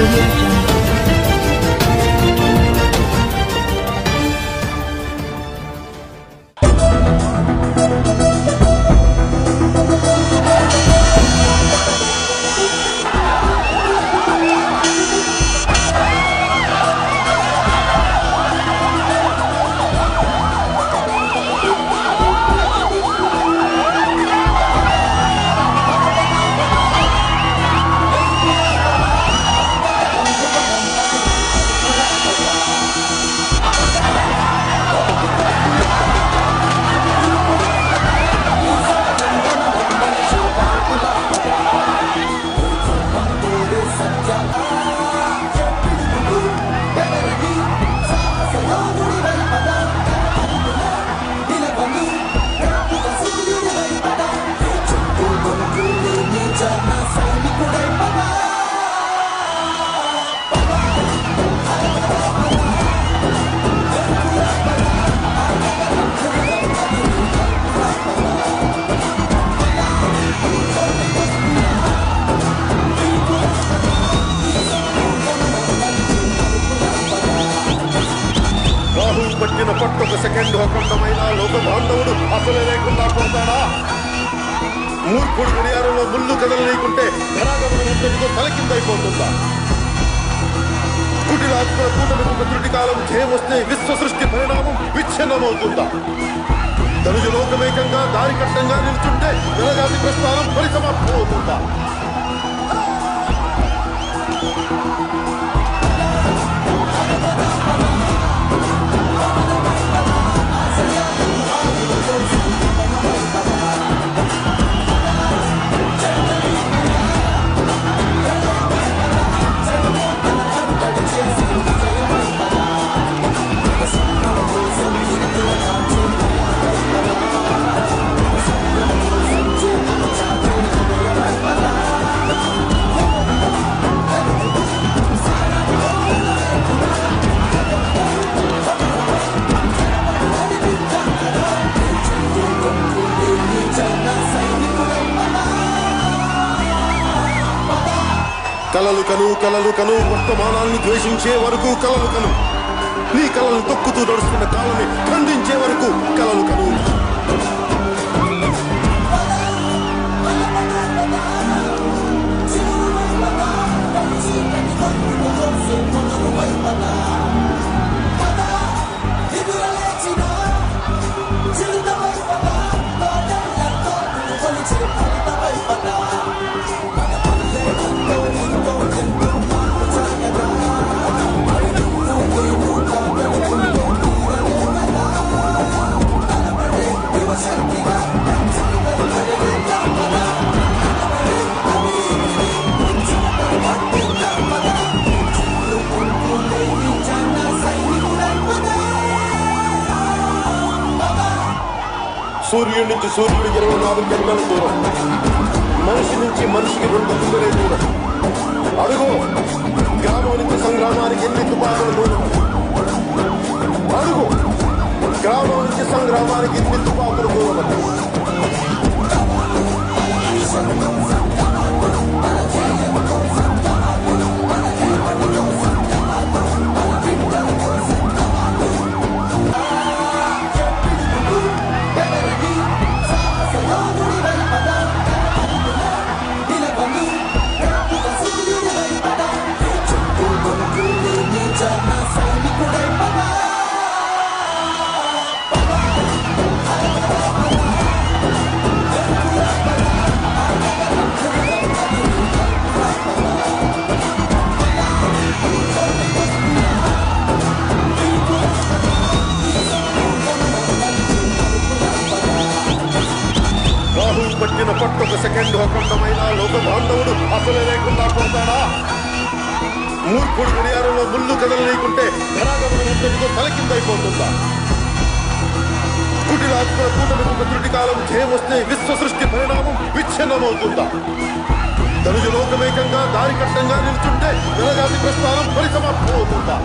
audio jungle. Rahu పట్టిన పట్టొక second అఖండమైన లోక బాంధవుడు అసలే లేకుండా పోతాడా మూర్ఖుడు గడియారంలో ముళ్ళు కదలనీకుంటే ధనాగమనం ఎంతటితో తలకిందైపోతుందా కుటిలాత్మల కూటమికి ఒక త్రుటి కాలం జయం వస్తే విశ్వ సృష్టి పరిణామం విచ్ఛిన్నమవుతుందా ధనుజు లోకమేకంగా దారి కట్టంగా నిలుచుంటే జనజాతి ప్రస్థానం పరిసమాప్తం అవుతుందా కలలు కను కలలు కను వర్తమానాన్ని ద్వేషించే వరకు కలలు కను నీ కలలు తొక్కుతూ నడుస్తున్న కాలమే ఖండించే వరకు కలలు కను సూర్యుడి నుంచి సూర్యుడు ఇరవై నాలుగు గంటల దూరం మనిషి నుంచి మనిషికి రెండు గుండెలే దూరం అడుగు గ్రామం నుంచి సంగ్రామానికి ఎన్ని తుపాకుల దూరం అడుగు గ్రామం నుంచి సంగ్రామానికి ఎన్ని తుపాకుల దూరం రాహు పట్టిన పట్టొక సెకండ్ అఖండమైన లోక బాంధవుడు అసలే లేకుండా పోతాడా మూర్ఖుడు గడియారంలో ముళ్ళు కదలనీకుంటే ధనాగమనం ఎంతటితో తలకిందైపోతుందా కుటిలాత్మల కూటమికి ఒక త్రుటి కాలం జయం వస్తే విశ్వ సృష్టి పరిణామం విచ్ఛిన్నమవుతుందా ధనుజు లోకమేకంగా దారి కట్టంగా నిలుచుంటే జనజాతి ప్రస్థానం పరిసమాప్తం అవుతుందా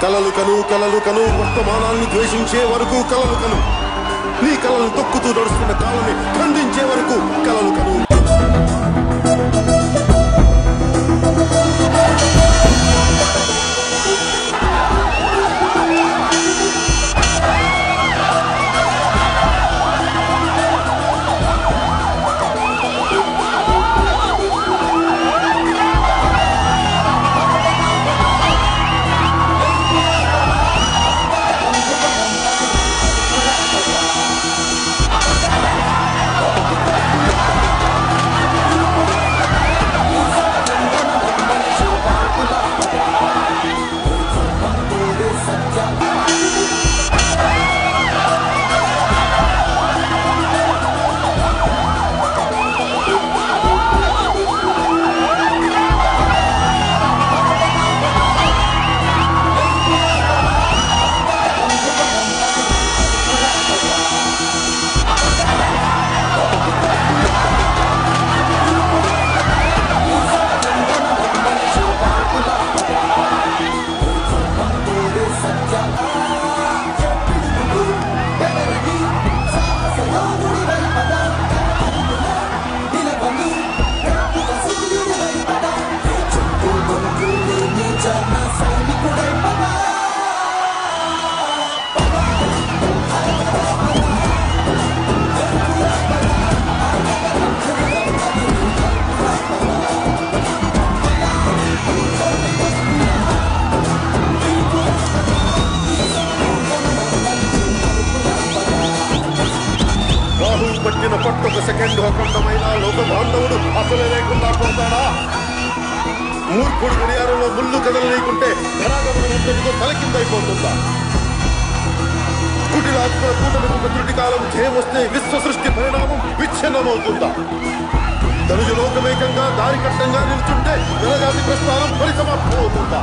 కలలు కను కలలు కను వర్తమానాన్ని ద్వేషించే వరకు కలలు కను నీ కలలు తొక్కుతూ నడుస్తున్న కాలమే ఖండించే వరకు కలలు కను రాహు పట్టిన పట్టొక సెకండ్ అఖండమైన లోక బాంధవుడు అసలే లేకుండా పోతాడా మూర్ఖుడు గడియారంలో ముళ్ళు కదలనీకుంటే ధనాగమనం అంతటితో తలకిందైపోతుందా కుటిలాత్మల కూటమికి ఒక త్రుటి కాలం ధ్యేయం వస్తే విశ్వ సృష్టి పరిణామం విచ్ఛిన్నమవుతుందా ధనుజు లోకమేకంగా దారి కట్టంగా నిల్చుంటే జనజాతి ప్రస్థానం పరిసమాప్తమవుతుందా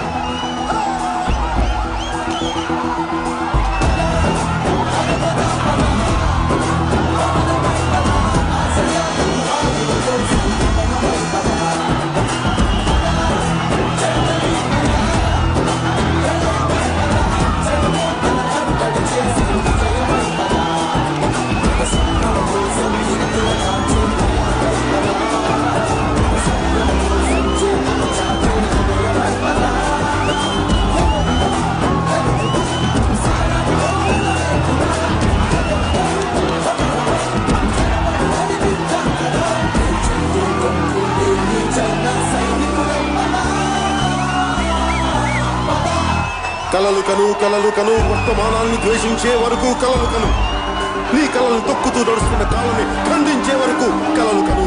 కలలు కను కలలు కను వర్తమానాన్ని ద్వేషించే వరకు కలలు కను నీ కలలు తొక్కుతూ నడుస్తున్న కాలమే ఖండించే వరకు కలలు కను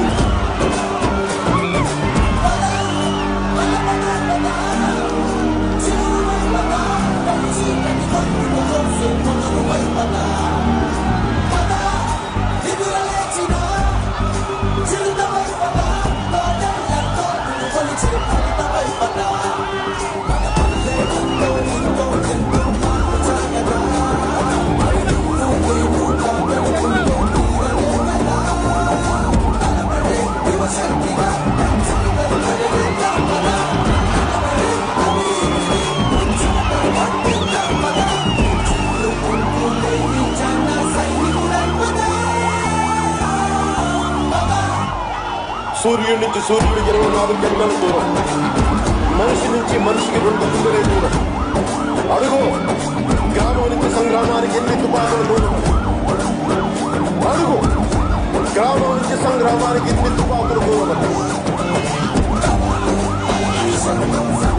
సూర్యుడి నుంచి సూర్యుడు ఇరవై నాలుగు గంటల దూరం మనిషి నుంచి మనిషికి రెండు గుండెలే దూరం అడుగు గ్రామం నుంచి సంగ్రామానికి ఎన్ని తుపాకుల దూరం అడుగు గ్రామం నుంచి సంగ్రామానికి ఎన్ని తుపాకుల దూరం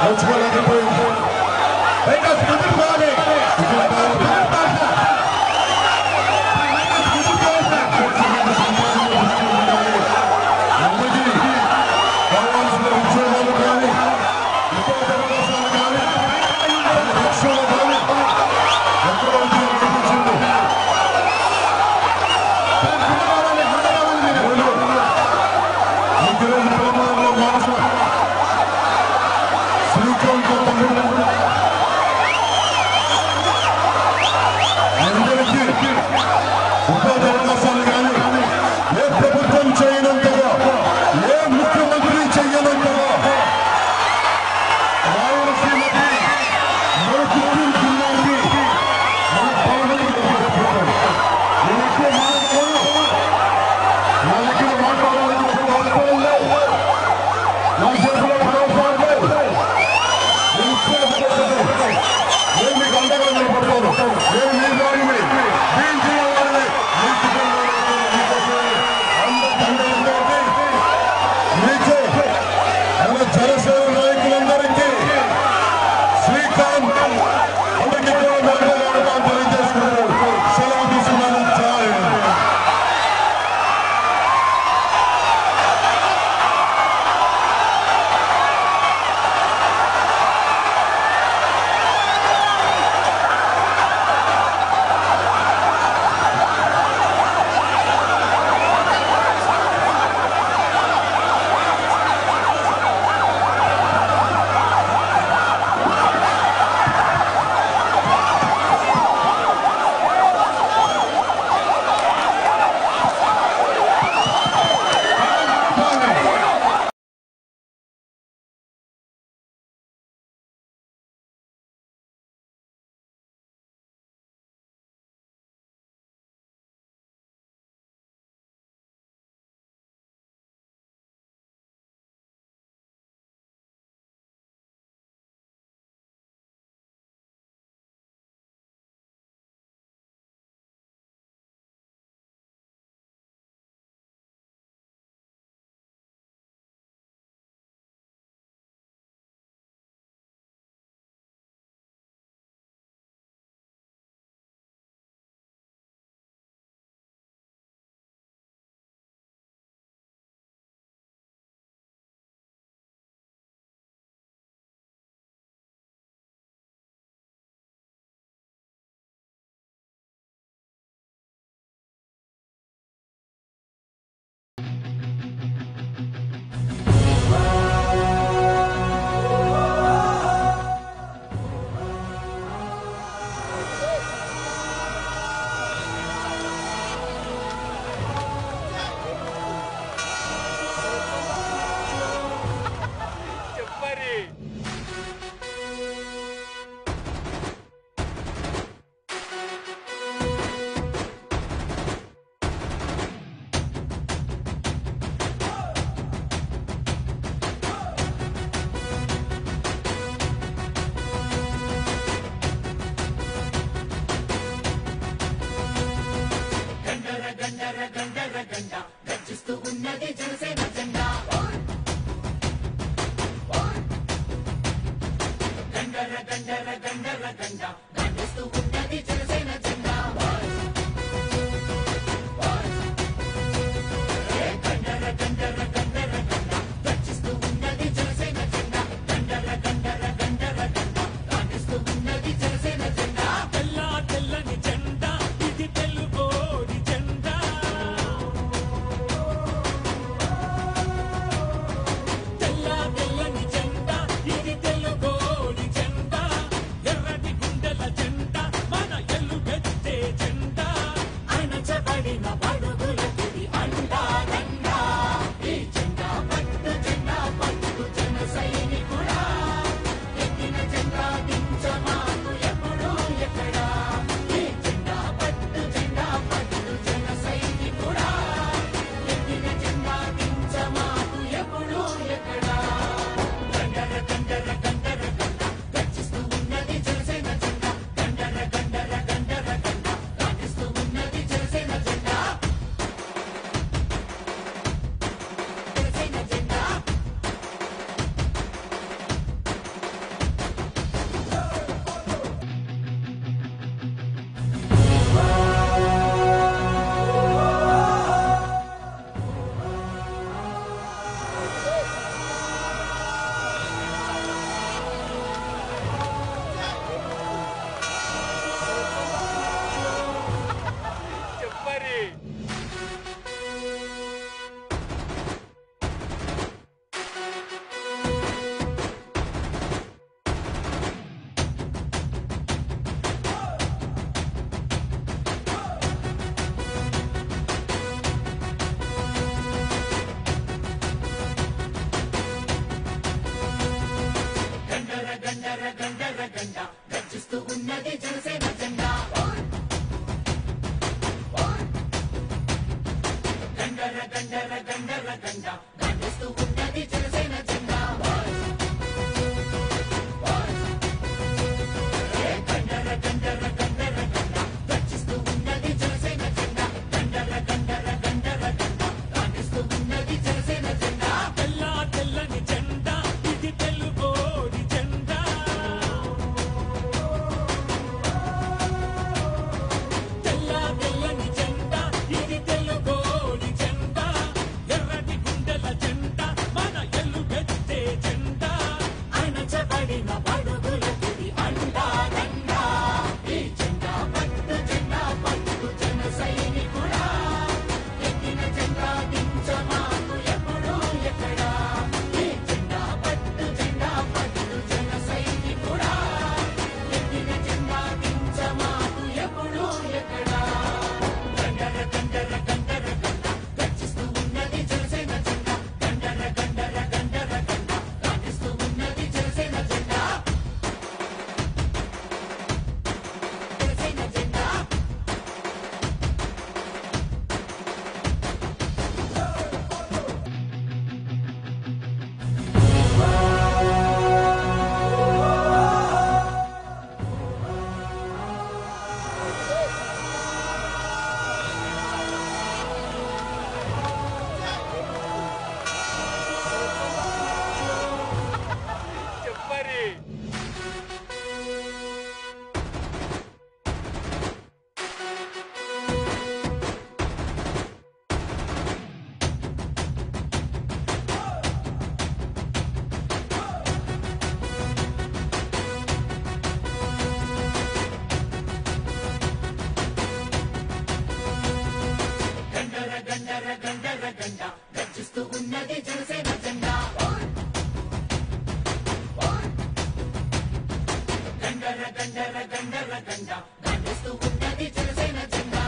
నడుచుకోలేకపోయింది పైగా ముందుకు పోవాలి అందరికీ కావాల్సిన ఉద్యోగాలు కానీ ఇతర అవకాశాలు కానీ లక్ష్యాలు కానీ ఎక్కడ ఉద్యోగం కల్పించింది ఈరోజు ప్రమాణంలో మానస శ్రీకాంత్ తమ్ముడు అందరికీ ఉపాధి అవకాశాలు కానీ ఏ ప్రభుత్వం చేయనంతగా ఏ ముఖ్యమంత్రి చేయనంతగా రాయలసీమకి మన చిత్తూరు జిల్లాకి మన పాలనకి నేను ఎక్కువ మాట్లాడను నా దగ్గర మాట్లాడాలని ఒక అవసరం లేదు నా చేతిలో అవసరం లేదు నేను ఇచ్చే నేను మీకు అండగా నిలబడతాను నేను మీ వాడిని నేను చేయవాడిని మీకు అందరికీ మీకు మన జనసేన నాయకులందరికీ శ్రీకాంత్ అందరికీ కూడా ధన్యవాదాలు తెలియజేస్తున్నాను సెలవు తీసుకున్నాను చాలు తెల్లా తెల్లని జెండా ఇది తెలుగోడి జెండా తెల్లా తెల్లని జెండా ఇది తెలుగోడి జెండా ఎర్రటి గుండెల జెండా మన ఎల్లు తెల్ల తెల్లని జెండా ఇది తెలుగోడి జెండా తెల్ల తెల్లని జెండా ఇది తెలుగోడి జెండా ఎర్రటి గుండెల జెండా మన ఎల్లుగెత్తే జెండా అణచబడిన బడుగులకి అండా దండా ఈ జెండా పట్టు జెండా పట్టు జన సైనికుడా ఎక్కిన జెండా దించమాకు ఎప్పుడు ఎక్కడా ఈ జెండా పట్టు జెండా పట్టు జన సైనికుడా ఎక్కిన జెండా దించమాకు ఎప్పుడు ఎక్కడా గండర గండర గండర గండ గర్జిస్తూ ఉన్నది జనసేన జెండా గండర గండర గండర గండ గాంధిస్తూ ఉన్నది జనసేన జెండా జనసేన జెండా గండర గండర గండర గండ గర్జిస్తూ ఉన్నది జనసేన జెండా గండర గండర గండర గండ గాంధిస్తూ ఉన్నది జనసేన జెండా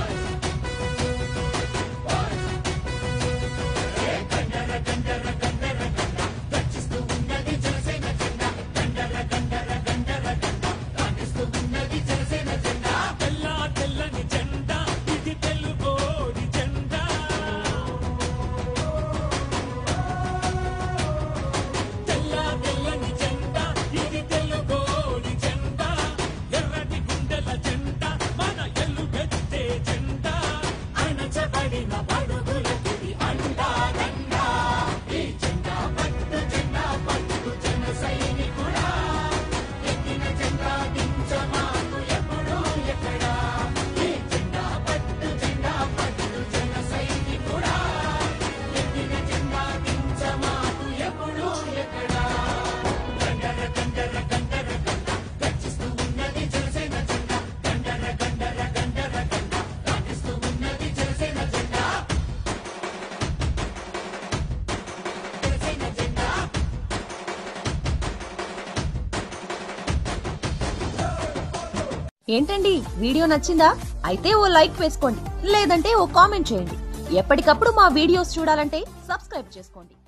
గండర గండర గండర గండ గర్జిస్తూ ఉన్నది జనసేన జెండా గండర గండర గండర గండ గాంధిస్తూ ఉన్నది జనసేన జెండా తెల్ల తెల్లని జెండా ఇది తెలుగోడి జెండా తెల్ల తెల్లని జెండా ఇది తెలుగోడి జెండా ఎర్రటి గుండెల జెండా మన ఎల్లుగెత్తే జెండా అణచబడిన బడుగులకి అండా దండా ఈ జెండా పట్టు జెండా పట్టు జన సైనికుడా ఎక్కిన జెండా దించమాకు ఎప్పుడు ఎక్కడా ఈ జెండా పట్టు జెండా పట్టు జన సైనికుడా ఎక్కిన జెండా దించమాకు ఎప్పుడు ఎక్కడా గండర గండర గండర గండ గర్జిస్తూ ఉన్నది జనసేన జెండా గండర గండర గండర గండ గాంధిస్తూ ఉన్నది జనసేన జెండా జనసేన జెండా ఏంటండి వీడియో నచ్చిందా అయితే ఓ లైక్ వేసుకోండి లేదంటే ఓ కామెంట్ చేయండి ఎప్పటికప్పుడు మా వీడియోస్ చూడాలంటే సబ్స్క్రైబ్ చేసుకోండి